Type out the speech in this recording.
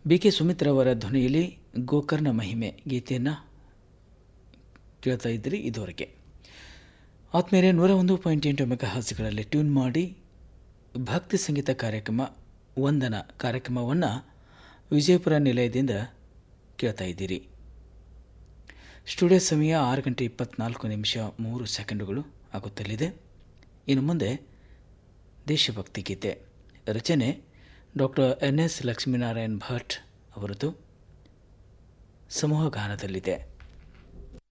B K ಸುಮಿತ್ರವರ ಧ್ವನಿಯಲ್ಲಿ ಗೋಕರ್ಣ ಮಹಿಮೆ ಗೀತೆಯನ್ನು ಕೇಳ್ತಾ ಇದ್ದೀರಿ ಇದುವರೆಗೆ ಆತ್ಮೇಲೆ ನೂರ ಒಂದು ಪಾಯಿಂಟ್ ಎಂಟು ಮೆಗಾಹಾಸ್ಗಳಲ್ಲಿ ಟ್ಯೂನ್ ಮಾಡಿ ಭಕ್ತಿ ಸಂಗೀತ ಕಾರ್ಯಕ್ರಮ ವಂದನ ಕಾರ್ಯಕ್ರಮವನ್ನು ವಿಜಯಪುರ ನಿಲಯದಿಂದ ಕೇಳ್ತಾ ಇದ್ದೀರಿ ಸ್ಟುಡಿಯೋ ಸಮಯ ಆರು ಗಂಟೆ ಇಪ್ಪತ್ನಾಲ್ಕು ನಿಮಿಷ ಮೂರು ಸೆಕೆಂಡುಗಳು ಆಗುತ್ತಲಿದೆ ಇನ್ನು ಮುಂದೆ ದೇಶಭಕ್ತಿ ಗೀತೆ ರಚನೆ doctor N S Lakshminarayan Bhat ಅವರದು ಸಮೂಹ ಗಾನದಲ್ಲಿದೆ